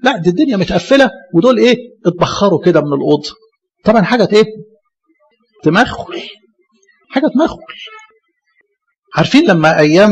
لا دي الدنيا متقفله ودول ايه اتبخروا كده من الاوضه طبعا حاجه ايه تمخل حاجه تمخل عارفين لما ايام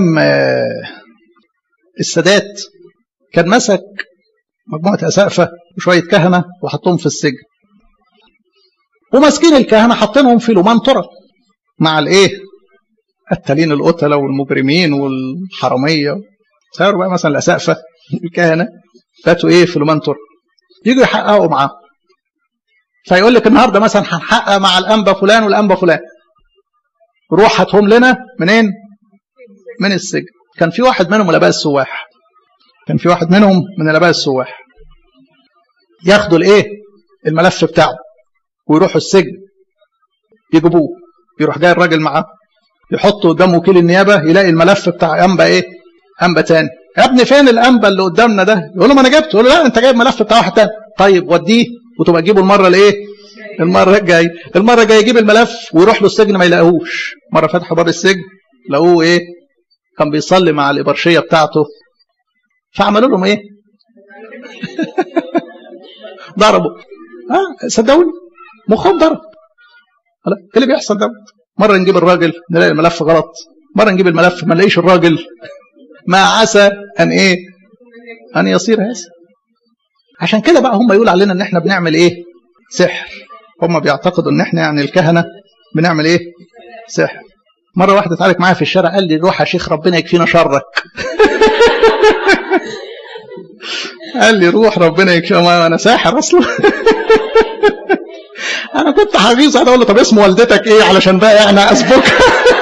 السادات كان مسك مجموعه اسقفه وشويه كهنه وحطهم في السجن وماسكين الكهنه حاطينهم في لومانتورا مع الايه قتالين القتله والمجرمين والحراميه صاروا بقى مثلا الاسقفه الكهنه فاتوا ايه في لومانتورا يجوا يحققوا معاه فيقول لك النهارده مثلا هنحقق مع الانبا فلان والانبا فلان روح هاتهم لنا منين؟ من السجن كان في واحد منهم الاباء السواح كان في واحد منهم من الاباء السواح ياخدوا الايه؟ الملف بتاعه ويروحوا السجن يجيبوه يروح جاي الراجل معاه يحطه قدام وكيل النيابه يلاقي الملف بتاع انبا ايه؟ انبا تاني يا ابني فين الانبا اللي قدامنا ده؟ يقول له ما انا جبته يقول له لا انت جايب ملف بتاع واحد تاني طيب وديه وتبقى تجيبه المره الايه؟ المره الجايه المره الجايه يجيب الملف ويروح له السجن ما يلاقوهوش مره فتحوا باب السجن لقوه ايه؟ كان بيصلي مع الابرشيه بتاعته فعملوا لهم ايه؟ ضربوا اه صدقوني مخهم ضرب ايه اللي بيحصل ده؟ مره نجيب الراجل نلاقي الملف غلط مره نجيب الملف ما نلاقيش الراجل ما عسى ان ايه؟ ان يصير هذا عشان كده بقى هم يقول علينا ان احنا بنعمل ايه؟ سحر هم بيعتقدوا ان احنا يعني الكهنه بنعمل ايه؟ سحر مره واحده اتعارك معايا في الشارع قال لي روح يا شيخ ربنا يكفينا شرك قال لي روح ربنا يكفينا انا ساحر اصلا انا كنت حريص انا اقول له طب اسم والدتك ايه علشان بقى يعني اسبقها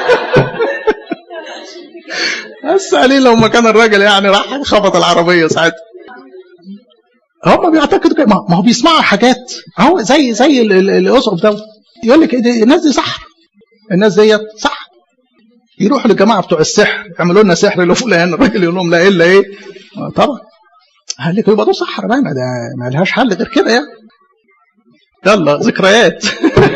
بس قليل لو ما كان الراجل يعني راح خبط العربيه ساعتها هم بيعتقدوا كده ما هو بيسمعوا حاجات اهو زي زي الاسقف ده يقول لك الناس دي صح الناس ديت صح يروحوا للجماعه بتوع السحر يعملوا لنا سحر لفلان الراجل يقول لهم لا الا ايه طبعا قال لك يبقى دول سحر بقى ده ما لهاش حل غير كده يعني يلا ذكريات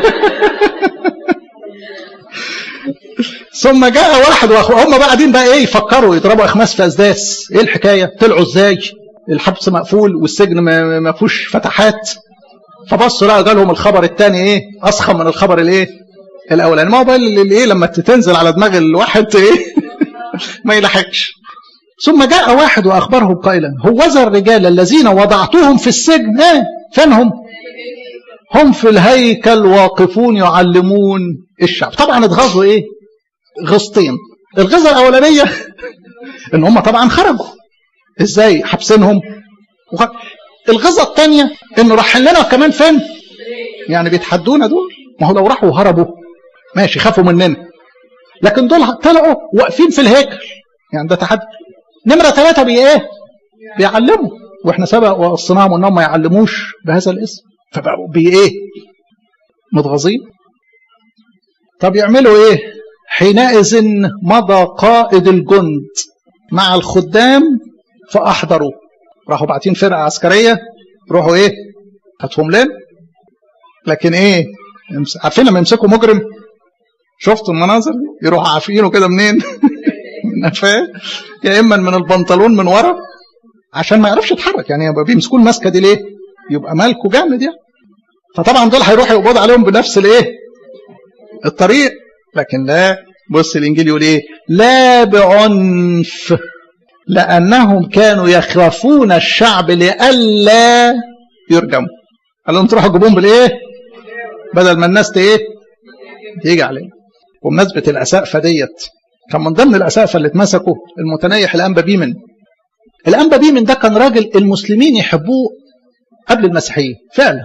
ثم جاء واحد واخوه هم بقى قاعدين بقى ايه يفكروا يضربوا اخماس في اسداس ايه الحكايه طلعوا ازاي الحبس مقفول والسجن ما فيهوش فتحات فبصوا لقوا جالهم الخبر الثاني ايه اسخن من الخبر الايه الاولاني ما هو بقى اللي ايه لما تنزل على دماغ الواحد ايه ما يلحقش ثم جاء واحد واخبرهم قائلا هوذا الرجال الذين وضعتهم في السجن ايه فينهم هم في الهيكل واقفون يعلمون الشعب طبعا اتغاظوا ايه غصتين الغزه الاولانيه ان هم طبعا خرجوا ازاي حابسينهم الغزه الثانيه انه رايحين لنا كمان فين يعني بيتحدونا دول ما هو لو راحوا وهربوا ماشي خافوا مننا لكن دول طلعوا واقفين في الهيكل يعني ده تحدي نمره ثلاثه بي ايه بيعلموا واحنا سبق وصيناهم انهم ما يعلموش بهذا الاسم فبقوا بي ايه متغاظين طب يعملوا ايه حينئذ مضى قائد الجند مع الخدام فاحضروا راحوا باعتين فرقه عسكريه روحوا ايه هاتهم لنا لكن ايه عارفين لما يمسكوا مجرم شفتوا المناظر دي يروحوا عافينه كده منين من قفاه يا اما من البنطلون من ورا عشان ما يعرفش يتحرك يعني يبقى بيمسكوه المسكه دي ليه يبقى مالكه جامد يعني فطبعا دول هيروحوا يقبضوا عليهم بنفس الايه الطريق لكن لا بص الانجيل يقول ايه لا بعنف لانهم كانوا يخافون الشعب لئلا يرجموا قال لهم تروحوا تجيبوهم بالايه بدل ما الناس ايه تيجي عليهم وبمناسبه الاسقفه ديت كان من ضمن الاسقفه اللي اتمسكوا المتنيح الانبا بيمن الانبا بيمن ده كان راجل المسلمين يحبوه قبل المسيحيه فعلا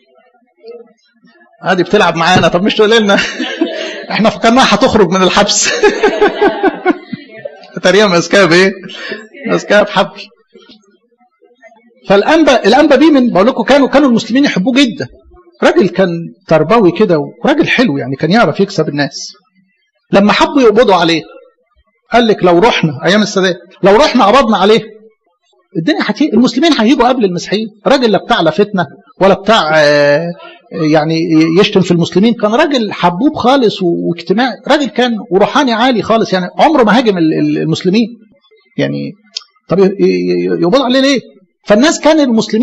عادي بتلعب معانا طب مش تقول لنا احنا فكرناها هتخرج من الحبس تقريبا ماسكاها بايه؟ ماسكاها بحبل فالانبا الانبا بيمن بقول لكم كانوا كانوا المسلمين يحبوه جدا راجل كان تربوي كده وراجل حلو يعني كان يعرف يكسب الناس لما حبوا يقبضوا عليه قال لك لو رحنا ايام السادات لو رحنا قبضنا عليه الدنيا حكي المسلمين هيجوا قبل المسيحيين راجل لا بتاع لا فتنه ولا بتاع يعني يشتم في المسلمين كان راجل حبوب خالص واجتماعي راجل كان وروحاني عالي خالص يعني عمره ما هاجم المسلمين يعني طب يقبضوا عليه ليه فالناس كان المسلمين